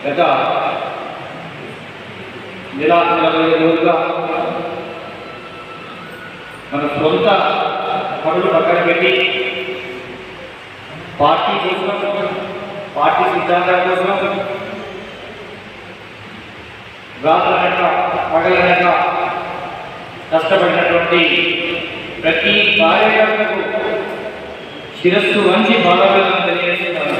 గత నెల నలభై రోజులుగా మన సొంత పనులు పక్కన పెట్టి పార్టీ కోసం పార్టీ సిద్ధాంతాల కోసం రాత్రనక పగలనక కష్టపడినటువంటి ప్రతి కార్యకర్తకు శిరస్సు వంచి బాధాలను తెలియజేస్తున్నాను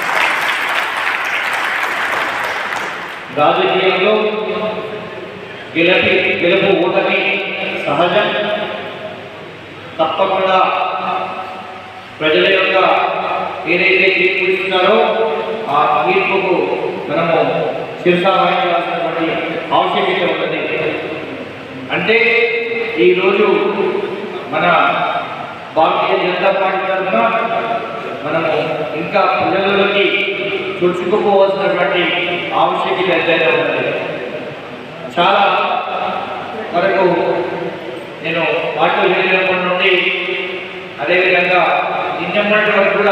రాజకీయంలో గెలపి గెలుపు ఓటమి సహజం తప్పకుండా ప్రజల యొక్క ఏదైతే తీర్పు ఇస్తున్నారో ఆ తీర్పుకు మనము శిరసా వహించాల్సినటువంటి ఆవశ్యకత ఉన్నది అంటే ఈరోజు మన భారతీయ జనతా పార్టీ తరఫున మనము ఇంకా ప్రజలలోకి చొచ్చుకుపోవాల్సినటువంటి ఆవశ్యకత ఎంతైనా ఉన్నది చాలా వరకు నేను పార్టీలు వెళ్ళినప్పటి నుండి అదేవిధంగా నిన్నటి వరకు కూడా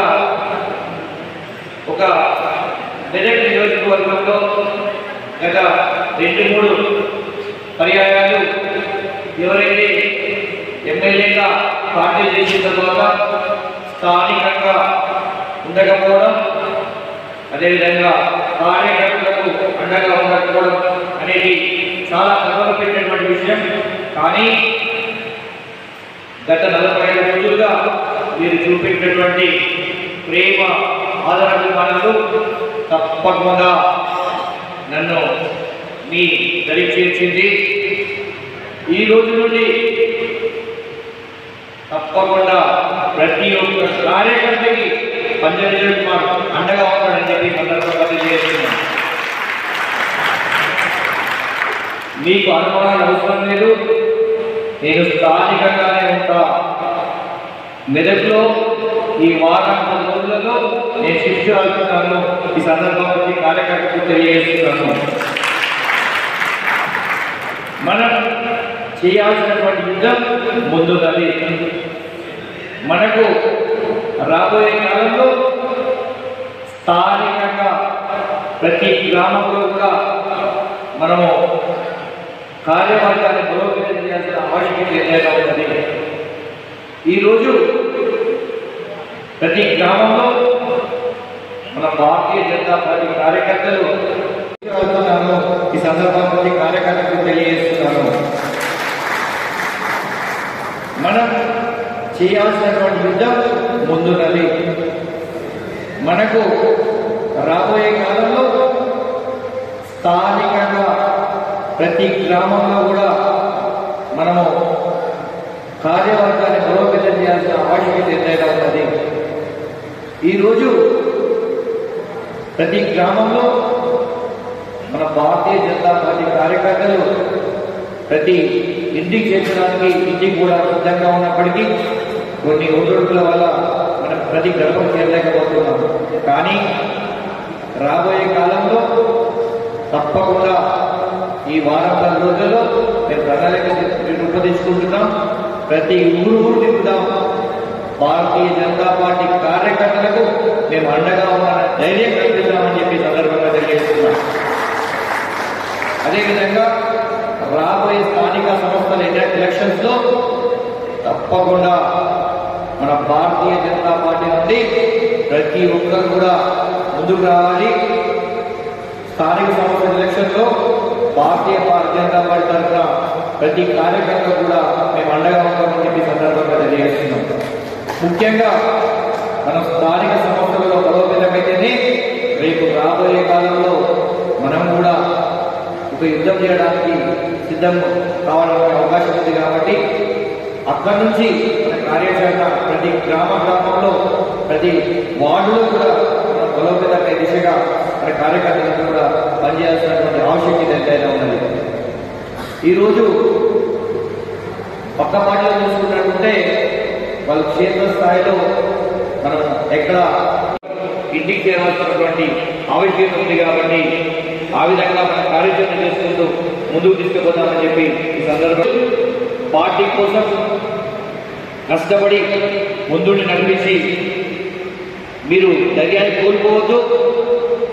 ఒక మెదక్ నియోజకవర్గంలో గత రెండు మూడు పర్యాయాలు ఎవరైతే ఎమ్మెల్యేగా పార్టీ చేసిన తర్వాత స్థానికంగా ఉండకపోవడం అదేవిధంగా కార్యకర్తలకు అండగా ఉండకపోవడం అనేది చాలా కలవర పెట్టినటువంటి విషయం కానీ గత నలభై ఐదు రోజులుగా మీరు చూపించినటువంటి ప్రేమ ఆదరాభిమానాలు తప్పకుండా నన్ను మీ దరి చేర్చింది ఈ రోజు నుండి తప్పకుండా ప్రతి ఒక్క కార్యకర్తకి పంచాయతీ కుమార్ అండగా ఉంటాడని చెప్పి ఈ సందర్భంగా తెలియజేస్తున్నాను మీకు అనుమానాలు అవసరం లేదు నేను స్థానికంగానే ఉంటా మెదక్లో ఈ వారం పది రోజులలో నేను శిక్ష అవుతున్నాను ఈ సందర్భంలో ఈ కార్యకర్తకు తెలియజేస్తున్నాను మనం చేయాల్సినటువంటి యుద్ధం ముందున్నది మనకు రాబోయే కాలంలో స్థానికంగా ప్రతి గ్రామంలో కూడా మనము కార్యవర్గాన్ని బలోపేతం చేయాల్సిన ఆవశ్యకత ఎంతైనా ఉన్నది ఈరోజు ప్రతి గ్రామంలో మన భారతీయ జనతా పార్టీ కార్యకర్తలు అవుతున్నాను ఈ సందర్భంలో ఈ కార్యకర్తలకు తెలియజేస్తున్నాను మనం చేయాల్సినటువంటి యుద్ధం ముందున్నది మనకు రాబోయే కాలంలో స్థానికంగా ప్రతి గ్రామంలో కూడా మనము కార్యవర్గాన్ని బలోపేతం చేయాల్సిన ఆవశ్యకత ఎంతైనా ఉన్నది ఈరోజు ప్రతి గ్రామంలో మన భారతీయ జనతా పార్టీ కార్యకర్తలు ప్రతి ఇంటికి చేర్చడానికి ఇంటికి కూడా సిద్ధంగా ఉన్నప్పటికీ కొన్ని ఒడిదుడుకుల వల్ల మనం ప్రతి గర్భం చేరలేకపోతున్నాం కానీ రాబోయే కాలంలో తప్పకుండా ఈ వారం పది రోజుల్లో మేము ప్రణాళిక రూపొందించుకుంటున్నాం ప్రతి ఊరు ఊరు తిప్పుదాం భారతీయ జనతా పార్టీ కార్యకర్తలకు మేము అండగా ఉన్న ధైర్యం కల్పిస్తామని చెప్పి ఈ సందర్భంగా తెలియజేస్తున్నాం అదేవిధంగా రాబోయే స్థానిక సంస్థల ఎలక్షన్స్ లో తప్పకుండా మన భారతీయ జనతా పార్టీ నుండి ప్రతి ఒక్కరు కూడా ముందుకు రావాలి స్థానిక సంస్థల ఎలక్షన్ లో భారతీయ జనతా పార్టీ తరఫున ప్రతి కార్యకర్త కూడా మేము అండగా ఉంటామని చెప్పి ఈ సందర్భంగా తెలియజేస్తున్నాం ముఖ్యంగా మనం స్థానిక సంస్థలలో బలోపేతమైతేనే రేపు రాబోయే కాలంలో మనం కూడా ఒక యుద్ధం చేయడానికి సిద్ధం కావాలనే అవకాశం ఉంది కాబట్టి అక్కడి నుంచి మన కార్యాచరణ ప్రతి గ్రామ గ్రామంలో ప్రతి వార్డులో కూడా మన బలోపేతమై దిశగా మన కార్యకర్తలకు కూడా పనిచేయాల్సినటువంటి ఆవశ్యకత ఎంతైనా ఉన్నది ఈరోజు పక్క పార్టీలు చూసుకున్నట్టుంటే వాళ్ళ క్షేత్ర స్థాయిలో మనం ఎక్కడ ఇంటికి చేరవలసినటువంటి ఆవశ్యకత ఉంది కాబట్టి ఆ విధంగా మనం కార్యాచరణ చేసుకుంటూ ముందుకు తీసుకుపోతామని చెప్పి ఈ సందర్భంలో పార్టీ కోసం కష్టపడి ముందుండి నడిపించి మీరు ధైర్యాన్ని కోల్పోవద్దు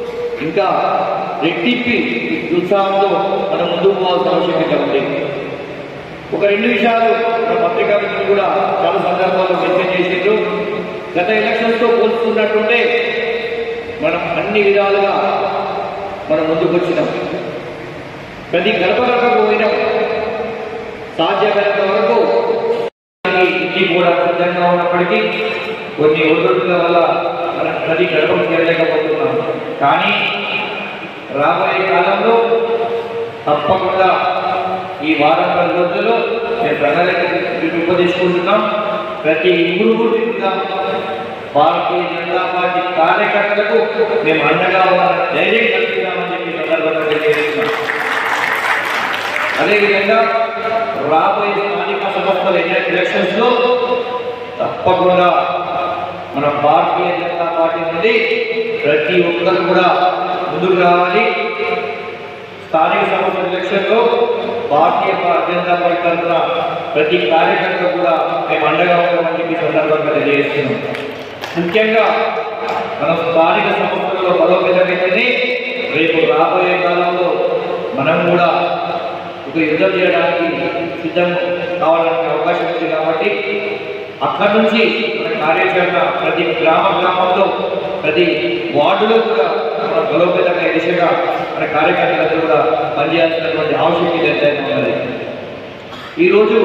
ఇంకా రెట్టింపి ఉత్సాహంతో మనం ముందుకు పోవాల్సిన ఆవశ్యకత ఉంది ఒక రెండు విషయాలు మన పత్రికా మిత్రులు కూడా చాలా సందర్భాల్లో మెన్షన్ చేసిండ్రు గత ఎలక్షన్స్ తో పోల్చుకున్నట్టుంటే మనం అన్ని విధాలుగా మనం ముందుకు వచ్చినాం ప్రతి గడప గడపకు పోయినాం సాధ్యమైనంత వరకు ఇంటికి కూడా సిద్ధంగా ఉన్నప్పటికీ కొన్ని ఒడిదుడుకుల వల్ల మనం ప్రతి గడపకు చేరలేకపోతున్నాం కానీ రాబోయే కాలంలో తప్పకుండా ఈ వారం పది రోజుల్లో మేము ప్రణాళిక ఉపదేశించుకుంటున్నాం ప్రతి ఇంగురు కూడా భారతీయ జనతా పార్టీ కార్యకర్తలకు మేము అండగా ఉన్న ధైర్యం కల్పిస్తామని చెప్పి ఈ సందర్భంగా తెలియజేస్తున్నాం అదేవిధంగా రాబోయే స్థానిక సంస్థల ఎలక్షన్స్ లో తప్పకుండా మన భారతీయ జనతా పార్టీ నుండి ప్రతి ఒక్కరు కూడా ముందుకు రావాలి స్థానిక సంస్థల ఎలక్షన్ లో భారతీయ జనతా పార్టీ తరఫున ప్రతి కార్యకర్త కూడా మేము అండగా ఉంటామని చెప్పి ఈ సందర్భంగా తెలియజేస్తున్నాం ముఖ్యంగా మన స్థానిక సంస్థలలో బలోపేతమైందని రేపు రాబోయే కాలంలో మనం కూడా ఒక యుద్ధం చేయడానికి సిద్ధం కావాలనే అవకాశం ఉంది కాబట్టి అక్కడి నుంచి మన కార్యాచరణ ప్రతి గ్రామ గ్రామంలో ప్రతి వార్డులో కూడా మన బలోపేతంగా దిశగా మన కార్యకర్తలందరూ కూడా పనిచేయాల్సినటువంటి ఆవశ్యకత ఎంతైనా ఉన్నది ఈరోజు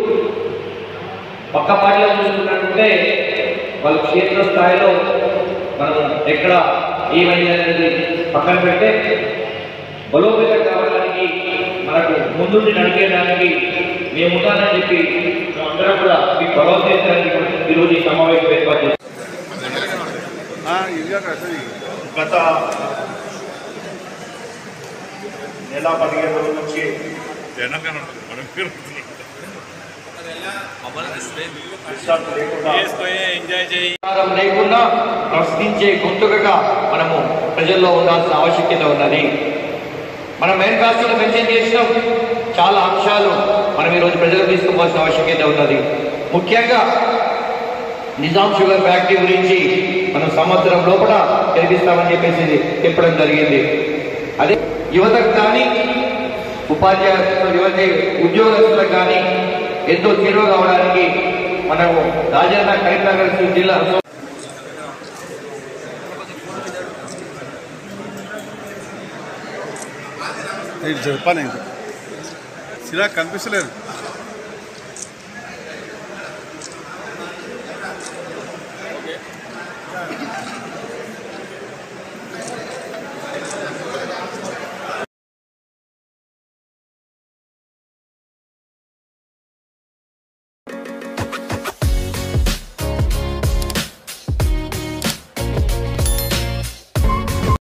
పక్క పార్టీలో చూసుకున్నట్టుంటే వాళ్ళ క్షేత్ర స్థాయిలో మనం ఎక్కడ ఏమైంది అనేది పక్కన పెడితే బలోపేతం కావడానికి మనకు ముందుండి నడిపేయడానికి మేము ఉంటానని చెప్పి అందరం కూడా మీకు భరోసా ఇచ్చడానికి ఈరోజు ఈ సమావేశం ఏర్పాటు చేస్తాం గత నెల పదిహేను రోజుల నుంచి విశ్రాంతి లేకుండా అధికారం లేకుండా ప్రశ్నించే గొంతుకగా మనము ప్రజల్లో ఉండాల్సిన ఆవశ్యకత ఉన్నది మనం మేనిఫెస్టోలో మెన్షన్ చేసినాం చాలా అంశాలు మనం ఈరోజు ప్రజలకు తీసుకోవాల్సిన ఆవశ్యకత ఉన్నది ముఖ్యంగా నిజాం షుగర్ ఫ్యాక్టరీ గురించి మనం సంవత్సరం లోపల గెలిపిస్తామని చెప్పేసి చెప్పడం జరిగింది అదే యువతకు కానీ ఉపాధ్యాయులు యువతి ఉద్యోగస్తులకు కానీ ఎంతో చేరువ కావడానికి మనము రాజన్న కరీంనగర్ జిల్లా చెప్పాను ఇంకా సిరా కనిపిస్తలేదు